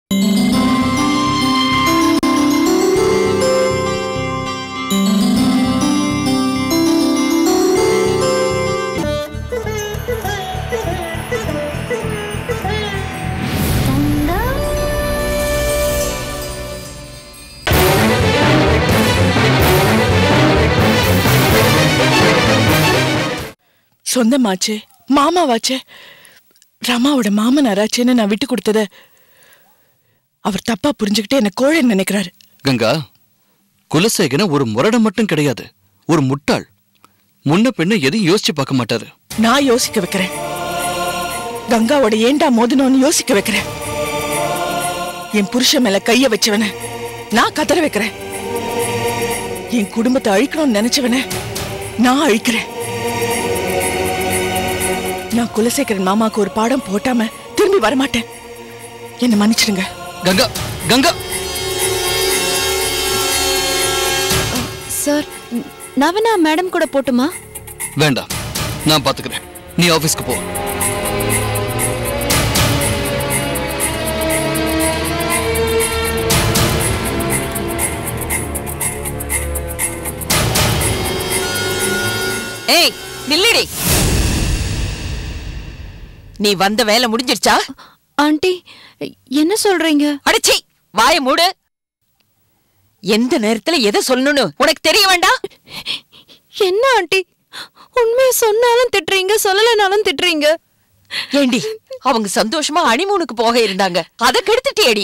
சொந்தமாச்சே மாமாவாச்சே ரமாவோட மாமனாராச்சேன்னு நான் விட்டு கொடுத்தத அவர் தப்பா புரிஞ்சுக்கிட்டு என்ன கோழைன்னு நினைக்கிறாரு கங்கா குலசேகரன் ஒரு முரடன் மட்டும் கிடையாது ஒரு முட்டாள் முன்ன பின்ன எதையும் யோசிச்சு பார்க்க மாட்டாரு நான் யோசிக்க வைக்கிறேன் கங்காவோட ஏண்டா மோதணும்னு யோசிக்க வைக்கிறேன் என் புருஷன் மேல கைய வச்சவன நான் கதற வைக்கிறேன் என் குடும்பத்தை அழிக்கணும்னு நினைச்சவன நான் அழிக்கிறேன் நான் குலசேகரன் மாமாக்கு ஒரு பாடம் போட்டாம திரும்பி வரமாட்டேன் என்ன மன்னிச்சிடுங்க கங்கா கங்கா சார் நான் வேணா மேடம் கூட போட்டுமா வேண்டாம் நான் பாத்துக்கிறேன் நீ ஆபீஸ்க்கு போ ஏய் நில்லுடி நீ வந்த வேலை முடிஞ்சிருச்சா ஆண்டி என்ன சொல்றீங்க அடிச்சி வாய மூடு எந்த நேரத்துல எதை சொல்லணும்னு உனக்கு தெரிய வேண்டாம் என்ன ஆண்டி உண்மையை சொன்னாலும் திட்டுறீங்க சொல்லலைனாலும் திட்டுறீங்க ஏண்டி அவங்க சந்தோஷமா அனிமூனுக்கு போக இருந்தாங்க அத கெடுத்துட்டியேடி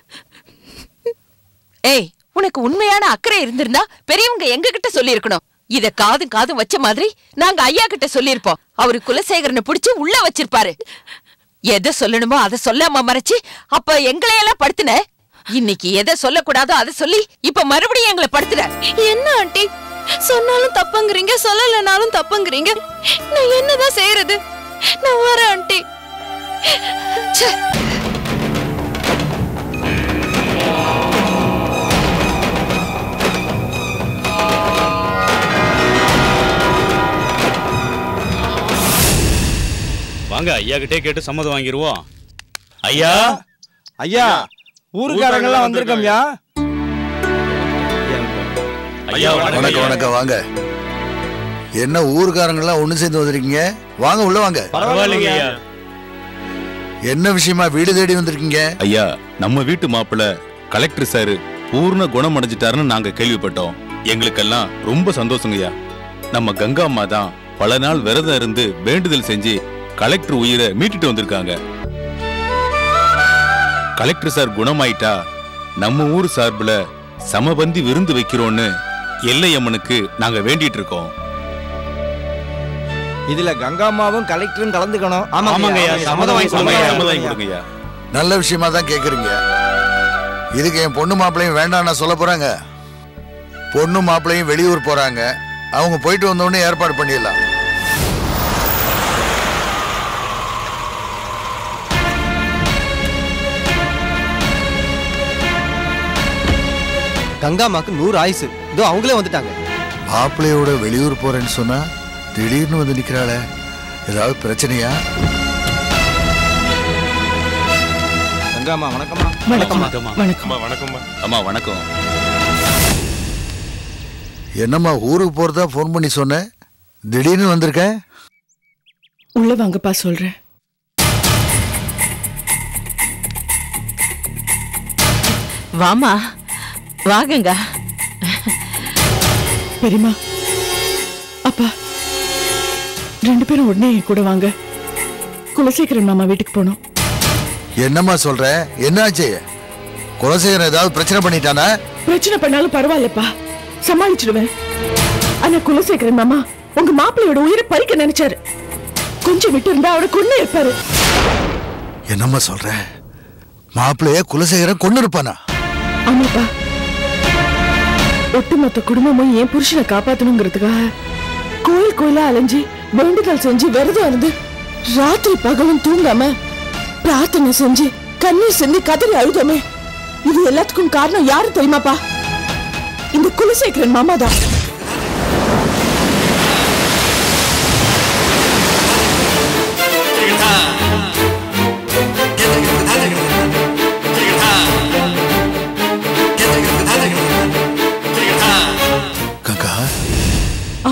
ஏய் உனக்கு உண்மையான அக்கறை இருந்திருந்தா பெரியவங்க எங்க கிட்ட சொல்லியிருக்கணும் இத காதும் காதும் வச்ச மாதிரி நாங்க ஐயா கிட்ட சொல்லியிருப்போம் அவரு குலசேகரனை பிடிச்சு உள்ள வச்சிருப்பாரு எதை சொல்லணுமோ அதை சொல்லாம மறைச்சு அப்ப எங்களையெல்லாம் படுத்துன இன்னைக்கு எதை சொல்லக்கூடாதோ அதை சொல்லி இப்ப மறுபடியும் எங்களை படுத்துற என்ன ஆண்டி சொன்னாலும் தப்புங்கிறீங்க சொல்லலைனாலும் தப்புங்கிறீங்க நான் என்னதான் செய்யறது நான் வரேன் ஆண்டி ச்சே. வாங்க ஐயா கிட்டே கேட்டு சம்மதம் வாங்கிடுவோம் ஐயா ஐயா ஊருக்காரங்கெல்லாம் வந்திருக்கோம்யா ஐயா வணக்கம் வணக்கம் வணக்கம் வாங்க என்ன ஊருக்காரங்கெல்லாம் ஒண்ணு சேர்ந்து வந்திருக்கீங்க வாங்க உள்ள வாங்க பரவாயில்லைங்க ஐயா என்ன விஷயமா வீடு தேடி வந்திருக்கீங்க ஐயா நம்ம வீட்டு மாப்பிள்ள கலெக்டர் சார் பூர்ண குணம் அடைஞ்சிட்டாருன்னு நாங்க கேள்விப்பட்டோம் எங்களுக்கெல்லாம் ரொம்ப சந்தோஷங்கய்யா நம்ம கங்கா அம்மா தான் பல நாள் விரதம் இருந்து வேண்டுதல் செஞ்சு கலெக்டர் உயிரை மீட்டுட்டு வந்திருக்காங்க கலெக்டர் சார் குணமாயிட்டா நம்ம ஊர் சார்புல சமபந்தி விருந்து வைக்கிறோன்னு எல்லையம்மனுக்கு நாங்க வேண்டிட்டு இருக்கோம் இதுல கங்காமாவும் கலெக்டரும் கலந்துக்கணும் ஆமாங்க ஐயா சம்மதம் வாங்கி சொல்லுங்க ஐயா. சம்மதம் வாங்கி கொடுங்கய்யா நல்ல விஷயமா தான் கேக்குறீங்க இதுக்கு என் பொண்ணு மாப்பிள்ளையும் வேண்டாம் நான் சொல்ல போறாங்க பொண்ணு மாப்பிள்ளையும் வெளியூர் போறாங்க அவங்க போயிட்டு வந்த உடனே ஏற்பாடு பண்ணிடலாம் கங்காமாக்கு நூறு ஆயுசு இதோ அவங்களே வந்துட்டாங்க மாப்பிள்ளையோட வெளியூர் போறேன்னு சொன்னா திடீர்னு வந்து நிக்கிறாளே ஏதாவது பிரச்சனையா கங்காமா வணக்கம்மா வணக்கம் வணக்கம்மா. வணக்கம் அம்மா வணக்கம் என்னம்மா ஊருக்கு போறதா ஃபோன் பண்ணி சொன்னேன் திடீர்னு வந்திருக்கேன் உள்ள வாங்கப்பா சொல்றேன் வாமா வாகுங்க பெரியமா அப்பா ரெண்டு பேரும் உடனே என் கூட வாங்க குலசேகரன் மாமா வீட்டுக்கு போனோம் என்னம்மா சொல்ற என்னாச்சு குலசேகரன் ஏதாவது பிரச்சனை பண்ணிட்டானா பிரச்சனை பண்ணாலும் பரவாயில்லப்பா சமாளிச்சிடுவேன் ஆனா குலசேகரன் மாமா உங்க மாப்பிள்ளையோட உயிரை பறிக்க நினைச்சாரு கொஞ்சம் விட்டு இருந்தா அவரை கொண்டு இருப்பாரு என்னம்மா சொல்ற மாப்பிள்ளைய குலசேகரன் கொண்டு இருப்பானா ஆமாப்பா ஒட்டுமொத்த குடும்பமும் என் புருஷனை காப்பாத்தணுங்கிறதுக்காக கோயில் கோயிலா அலைஞ்சு வேண்டுதல் செஞ்சு விரதம் இருந்து ராத்திரி பகலும் தூங்காம பிரார்த்தனை செஞ்சு கண்ணீர் சிந்தி கதறி அழுதமே இது எல்லாத்துக்கும் காரணம் யாரு தெரியுமாப்பா இந்த குலசேகரன் மாமா தான்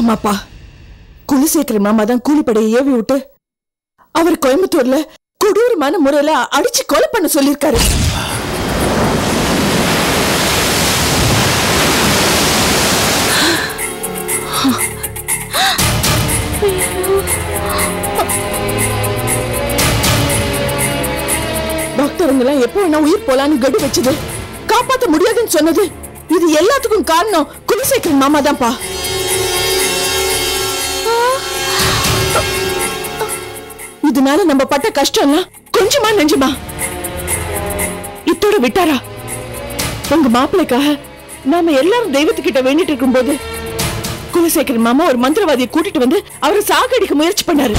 ஆமாப்பா குலசேகரன் மாமா தான் கூலிப்படையை ஏவி விட்டு அவர் கோயம்புத்தூர்ல கொடூரமான முறையில அடிச்சு கொலை பண்ண சொல்லிருக்காரு டாக்டருங்க எல்லாம் எப்போ வேணா உயிர் போலான்னு கடு வச்சது காப்பாத்த முடியாதுன்னு சொன்னது இது எல்லாத்துக்கும் காரணம் குலசேகரன் மாமா தான்ப்பா இதனால நம்ம பட்ட கஷ்டம்லாம் கொஞ்சமா நெஞ்சுமா இத்தோட விட்டாரா உங்க மாப்பிளைக்காக நாம எல்லாரும் தெய்வத்துக்கிட்ட வேண்டிட்டு இருக்கும்போது குலசேகரன் மாமா ஒரு மந்திரவாதியை கூட்டிட்டு வந்து அவரை சாகடிக்க முயற்சி பண்ணாரு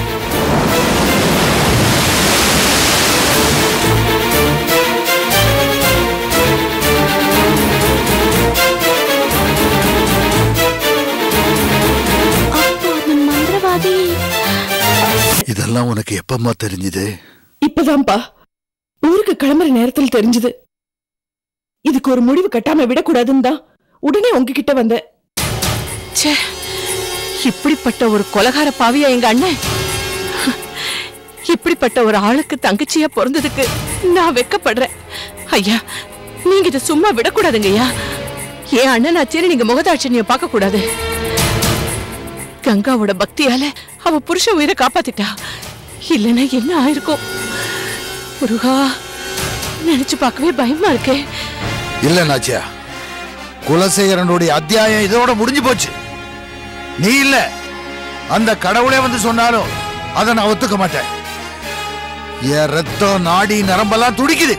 அப்போ அந்த மந்திரவாதி இதெல்லாம் உனக்கு எப்பம்மா தெரிஞ்சுது இப்பதான்ப்பா ஊருக்கு கிளம்புற நேரத்தில் தெரிஞ்சது இதுக்கு ஒரு முடிவு கட்டாம விடக்கூடாதுன்னு தான் உடனே உங்ககிட்ட வந்தேன் ச்சே இப்படிப்பட்ட ஒரு கொலகார பாவியா எங்க அண்ணன் இப்படிப்பட்ட ஒரு ஆளுக்கு தங்கச்சியா பிறந்ததுக்கு நான் வெக்கப்படுறேன் ஐயா நீங்க இதை சும்மா விடக்கூடாதுங்க ஐயா என் அண்ணன் ஆச்சேரி நீங்க முகதாட்சணிய பார்க்க கூடாது கங்காவோட பக்தியால அவ புருஷ உயிரை காப்பாத்திட்டா இல்லைன்னா என்ன ஆயிருக்கும் முருகா நினைச்சு பார்க்கவே பயமா இருக்கே இல்ல நாச்சியா குலசேகரனுடைய அத்தியாயம் இதோட முடிஞ்சு போச்சு நீ இல்ல அந்த கடவுளே வந்து சொன்னாலும் அதை நான் ஒத்துக்க மாட்டேன் என் ரத்தம் நாடி நரம்பெல்லாம் துடிக்குது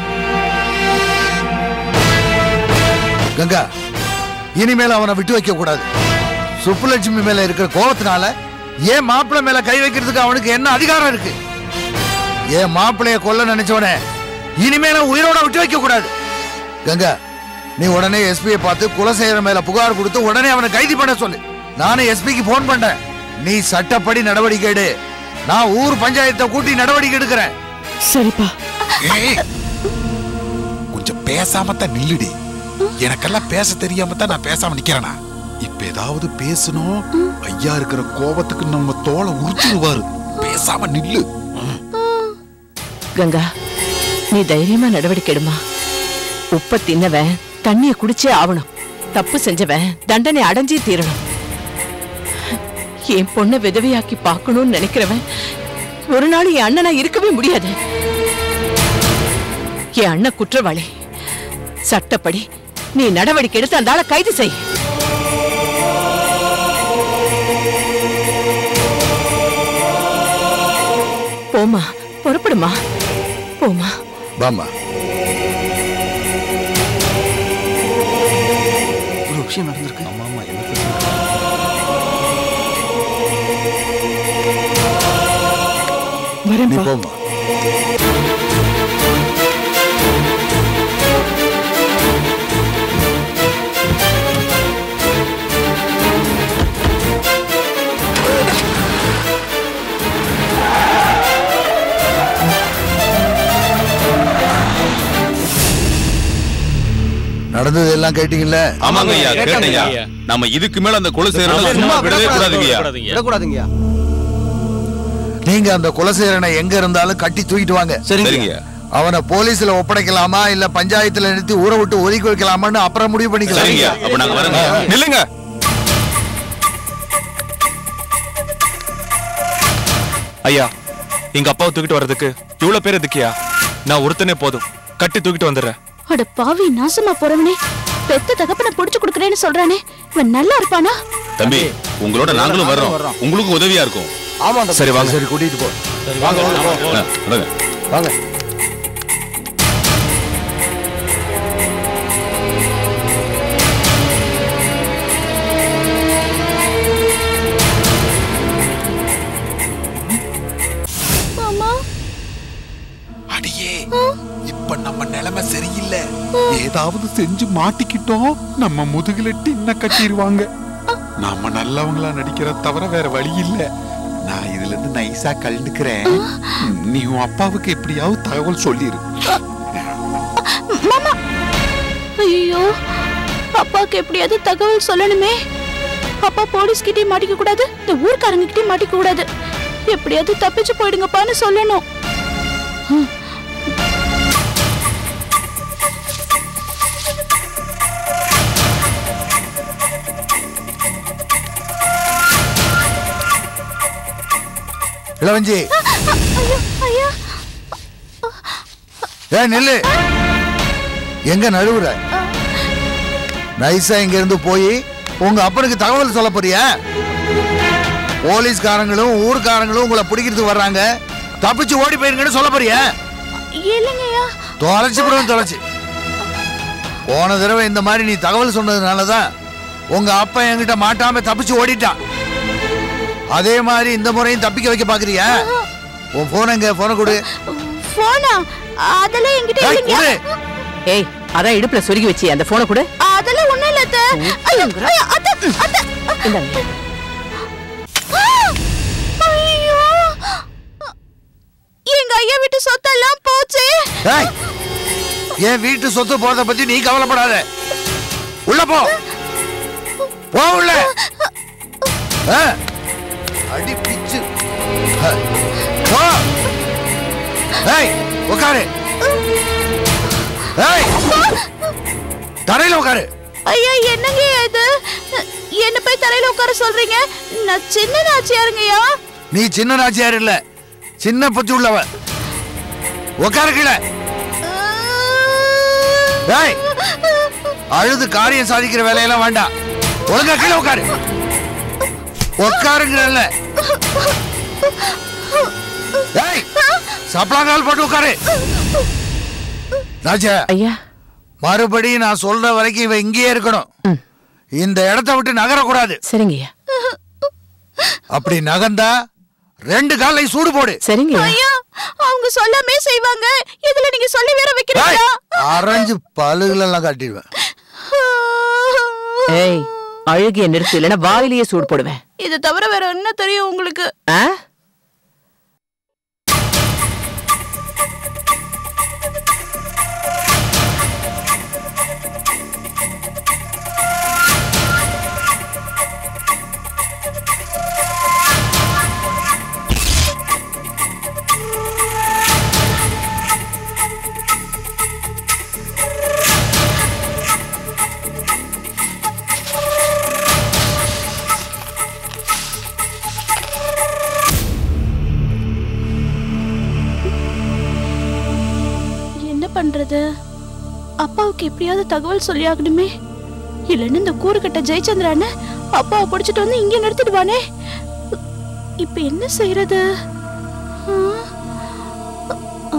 கங்கா இனிமேல் அவனை விட்டு வைக்க கூடாது சுப்புலட்சுமி மேல இருக்கிற கோபத்தினால ஏன் மாப்பிள்ளை மேல கை வைக்கிறதுக்கு அவனுக்கு என்ன அதிகாரம் இருக்கு ஏன் மாப்பிள்ளைய கொல்ல நினைச்சவனே இனிமேல உயிரோட விட்டு வைக்க கூடாது கங்கா நீ உடனே எஸ்பியை பார்த்து குலசேகரன் மேல புகார் கொடுத்து உடனே அவனை கைது பண்ண சொல்லு நானும் எஸ்பிக்கு போன் பண்றேன் நீ சட்டப்படி நடவடிக்கை எடு நான் ஊர் பஞ்சாயத்தை கூட்டி நடவடிக்கை எடுக்கிறேன் சரிப்பா ஏய், கொஞ்சம் பேசாம தான் நில்லுடி எனக்கெல்லாம் பேச தெரியாம தான் நான் பேசாம நிக்கிறேனா இப்ப ஏதாவது பேசணும் ஐயா இருக்கிற கோபத்துக்கு நம்ம தோலை உரிச்சிருவாரு பேசாம நில்லு கங்கா நீ தைரியமா நடவடிக்கை எடுமா உப்ப தின்னவன் தண்ணிய குடிச்சே ஆவணும் தப்பு செஞ்சவன் தண்டனை அடைஞ்சே தீரணும் என் பொண்ணை விதவையாக்கி பார்க்கணும்னு நினைக்கிறவன் ஒரு நாள் என் அண்ணனா இருக்கவே முடியாது என் அண்ணன் குற்றவாளி சட்டப்படி நீ நடவடிக்கை எடுத்து அந்த ஆளை கைது செய் போமா புறப்படுமா போமா பாமா ஒரு விஷயம் நடந்திருக்கு நீ வரேன்ப்பா போமா நடந்தது எல்லாம் கேட்டீங்கல்ல ஆமாங்க ஐயா கேட்டேன் ஐயா நம்ம இதுக்கு மேல அந்த கொலை செய்யறத சும்மா விடவே கூடாதுங்க ஐயா விடக்கூடாதுங்கய்யா நீங்க அந்த குலசேகரனை எங்க இருந்தாலும் கட்டி தூக்கிட்டு வாங்க சரிங்க ஐயா அவனை போலீஸ்ல ஒப்படைக்கலாமா இல்ல பஞ்சாயத்துல நிறுத்தி ஊரை விட்டு ஒதுக்கி வைக்கலாமான்னு அப்புறம் முடிவு சரிங்க பண்ணிக்கலாம் ஐயா அப்ப நாங்க வரோங்க ஐயா. நில்லுங்க ஐயா எங்க அப்பாவை தூக்கிட்டு வர்றதுக்கு இவ்வளவு பேர் எதுக்கியா நான் ஒருத்தனே போதும் கட்டி தூக்கிட்டு வந்துடுறேன் அட பாவி நாசமா போறவனே பெத்த தகப்பனை புடிச்சு கொடுக்கறேன்னு சொல்றானே இவன் நல்லா இருப்பானா தம்பி உங்களோட நாங்களும் வர்றோம் உங்களுக்கு உதவியா இருக்கும் ஆமா அந்த சரி வாங்க சரி கூட்டிட்டு போ வாங்க வாங்க ஆ, நடங்க. வாங்க மாமா அடியே இப்ப நம்ம நிலைமை சரியில்லை ஏதாவது செஞ்சு மாட்டிக்கிட்டோம் நம்ம முதுகுல டின்ன கட்டிடுவாங்க நாம நல்லவங்களா நடிக்கிற தவிர வேற வழி இல்ல நான் இதுல இருந்து நைஸா கலந்துக்கிறேன் நீ உன் அப்பாவுக்கு எப்படியாவது தகவல் சொல்லிரு ஐயோ அப்பாவுக்கு எப்படியாவது தகவல் சொல்லணுமே அப்பா போலீஸ் கிட்டே மாட்டிக்க கூடாது இந்த ஊர்க்காரங்க கிட்டே மாட்டிக்க கூடாது எப்படியாவது தப்பிச்சு போயிடுங்கப்பான்னு சொல்லணும் இளவஞ்சி ஐயோ ஐயா ஏ நில்லு எங்க நழுவுற நைஸா இங்க இருந்து போய் உங்க அப்பனுக்கு தகவல் சொல்ல போறியா போலீஸ்காரங்களும் ஊர்க்காரங்களும் உங்களை பிடிக்கிறதுக்கு வர்றாங்க தப்பிச்சு ஓடி போயிருங்கன்னு சொல்ல போறியா இல்லைங்கய்யா தொலைச்சு விடுவேன் தொலைச்சு போன தடவை இந்த மாதிரி நீ தகவல் சொன்னதுனாலதான் உங்க அப்பா என்கிட்ட மாட்டாம தப்பிச்சு ஓடிட்டான் அதே மாதிரி இந்த முறையும் தப்பிக்க வைக்க பாக்குறியா உன் போன் எங்க போனை கொடு போனா அதெல்லாம் என்கிட்ட ஏய், இல்லைங்க கொடு. ஏய் அதான் இடுப்புல சொருகி வச்சு அந்த போனை கூட அதெல்லாம் ஒண்ணும் இல்ல அத்தை. ஐயோ ஐயோ, அத்தை, அத்தை. இந்தாங்க ஐயோ எங்க ஐயா வீட்டு சொத்தெல்லாம் போச்சு ஏய், என் வீட்டு சொத்து போறத பத்தி நீ கவலைப்படாத உள்ள போ போ உள்ள ஆ, அடி பிச்சு ஆ, போ ஏய் உட்காரு ஏய் தரையில உட்காரு ஐயா என்னங்க இது என்ன போய் தரையில உட்கார சொல்றீங்க நான் சின்ன நாச்சியாருங்கய்யா நீ சின்ன நாச்சியார் இல்ல சின்ன புத்தி உள்ளவ உட்காரு கீழே ஏய் அழுது காரியம் சாதிக்கிற வேலையெல்லாம் வேண்டாம் ஒழுங்கா கீழே உட்காரு உட்காருங்கிறல்ல ஏய் சப்பளாங்கால் போட்டு உட்காரு ராஜா ஐயா மறுபடியும் நான் சொல்ற வரைக்கும் இவ இங்கேயே இருக்கணும் இந்த இடத்த விட்டு நகரக்கூடாது சரிங்கய்யா அப்படி நகர்ந்தா ரெண்டு காலையும் சூடு போடு சரிங்கய்யா ஐயா அவங்க சொல்லாமே செய்வாங்க இதுல நீங்க சொல்லி வேற ஏய், வைக்கிறீங்களா அரைஞ்சு பழுகுலெல்லாம் காட்டிடுவேன் ஏய் அழுகிய நிறுத்து இல்லைன்னா வாயிலேயே சூடு போடுவேன் இது தவிர வேற என்ன தெரியும் உங்களுக்கு ஆ என்ன பண்றது அப்பாவுக்கு எப்படியாவது தகவல் சொல்லி ஆகணுமே இல்லைன்னு இந்த கூறுகட்ட ஜெயச்சந்திரான அப்பாவை பிடிச்சிட்டு வந்து இங்கே நிறுத்திடுவானே இப்ப என்ன செய்யறது ஆ? ஆ?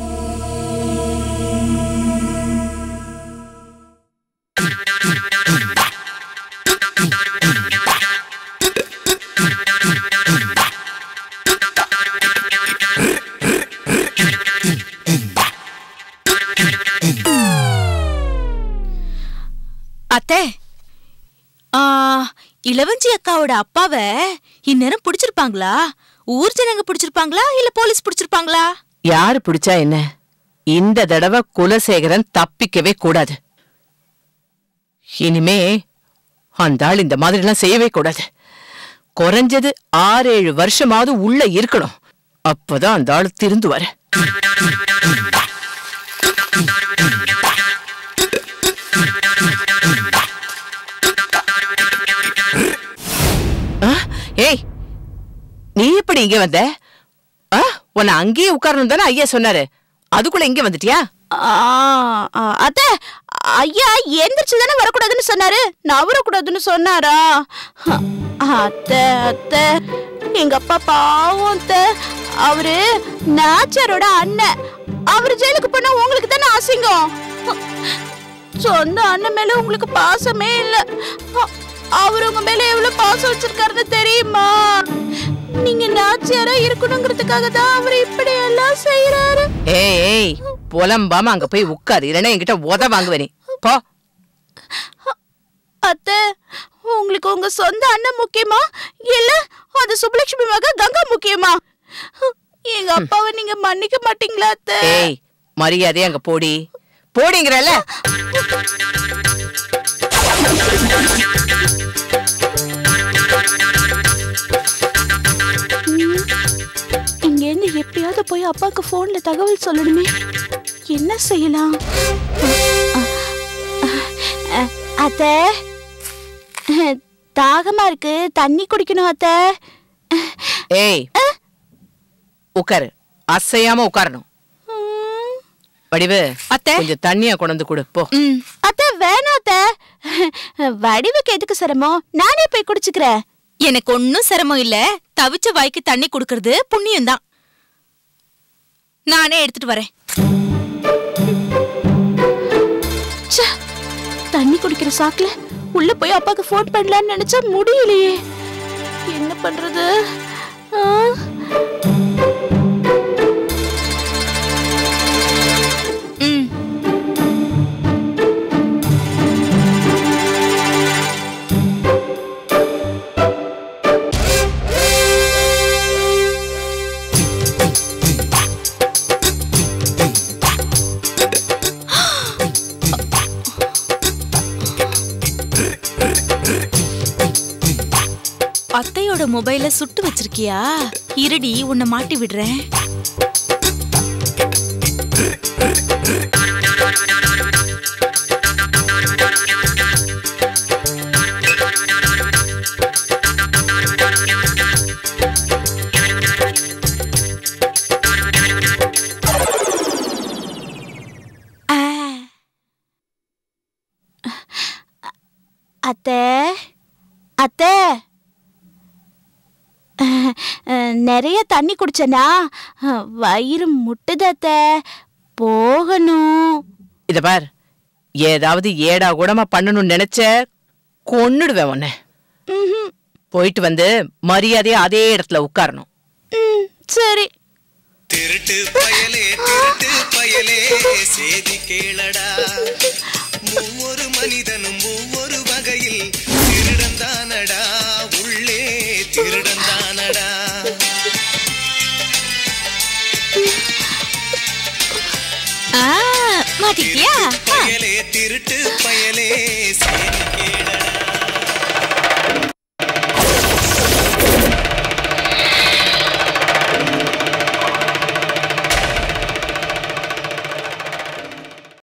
அத்தை ஆ, இளவஞ்சி அக்காவோட அப்பாவை இந்நேரம் பிடிச்சிருப்பாங்களா ஊர் ஜனங்க பிடிச்சிருப்பாங்களா இல்ல போலீஸ் பிடிச்சிருப்பாங்களா யாரு பிடிச்சா என்ன இந்த தடவை குலசேகரன் தப்பிக்கவே கூடாது இனிமே அந்த ஆள் இந்த மாதிரிலாம் செய்யவே கூடாது குறைஞ்சது ஆறேழு வருஷமாவது உள்ள இருக்கணும் அப்பதான் அந்த ஆள் திருந்துவாரு ஆ, ஏய் நீ எப்படி இங்க வந்த ஆ, உன்னை அங்கேயே உட்காரணும் தானே ஐயா சொன்னாரு அதுக்குள்ள இங்க வந்துட்டியா ஆ, ஆ, அத்தை ஐயா எந்திரிச்சு தானே வரக்கூடாதுன்னு சொன்னாரு நவரக்கூடாதுன்னு சொன்னாரா அ- அத்தை அத்தை எங்க அப்பா பாவம் அத்தை அவரு நாச்சாரோட அண்ணன் அவரு ஜெயிலுக்கு போனா உங்களுக்கு தானே அசிங்கம் சொந்த அண்ணன் மேல உங்களுக்கு பாசமே இல்ல அ- அவர் உங்க மேல எவ்வளவு பாசம் வச்சிருக்காருன்னு தெரியுமா நீங்க நாச்சியாரா இருக்கணுங்கிறதுக்காக தான் அவர் இப்படி எல்லாம் செய்யறாரு ஏய் ஏய் புலம்பாம அங்க போய் உட்காரு இல்லைன்னா என்கிட்ட உத வாங்குவ நீ போ அத்தை உங்களுக்கு உங்க சொந்த அண்ணன் முக்கியமா இல்ல அது சுப்புலட்சுமி மக கங்கா முக்கியமா எங்க அப்பாவை நீங்க மன்னிக்க மாட்டீங்களா அத்தை ஏய் மரியாதையா அங்க போடி போடிங்கிறல்ல ஆ அப்பாவுக்கு போன்ல தகவல் சொல்லணுமே என்ன செய்யலாம் அ- அத்தை தாகமா இருக்கு தண்ணி குடிக்கணும் அத்தை ஏய் உட்காரு அசையாம உட்காரணும் வடிவு அத்தை. கொஞ்சம் தண்ணியா கொண்டு வந்து கொடு போ ம் அத்தை வேணாம் அத்தை வடிவுக்கு எதுக்கு சிரமம் நானே போய் குடிச்சுக்கிறேன் எனக்கு ஒன்னும் சிரமம் இல்ல தவிச்ச வாய்க்கு தண்ணி குடுக்கறது புண்ணியம் தான் நானே எடுத்துட்டு வரேன் ச்சே, தண்ணி குடிக்கிற சாக்குல உள்ள போய் அப்பாக்கு ஃபோன் பண்ணலாம்னு நினைச்சா முடியலையே என்ன பண்றது ஆ? ம் அத்தையோட மொபைல சுட்டு வச்சிருக்கியா இருடி உன்னை மாட்டி விடுறேன் ஆ, அத்தை அத்தை அஹ், அஹ், நிறைய தண்ணி குடிச்சனா அஹ், வயிறு முட்டுது அத்தை போகணும் இத பார் ஏதாவது ஏடா கூடமா பண்ணணும்னு நினைச்ச கொன்னுடுவேன் உன்னை ம்ஹும். போயிட்டு வந்து மரியாதையா அதே இடத்துல உட்காரணும் ம், சரி திருட்டு பயலே திருட்டு பயலே செய்தி கேளடா ஒவ்வொரு மனிதனும் ஒவ்வொரு வகையில் திருடன் தானடா உள்ளே திருடன் தானடா ஆ, மாட்டிக்கிட்டியா ஆ. பயலே திருட்டு பயலே செய்தி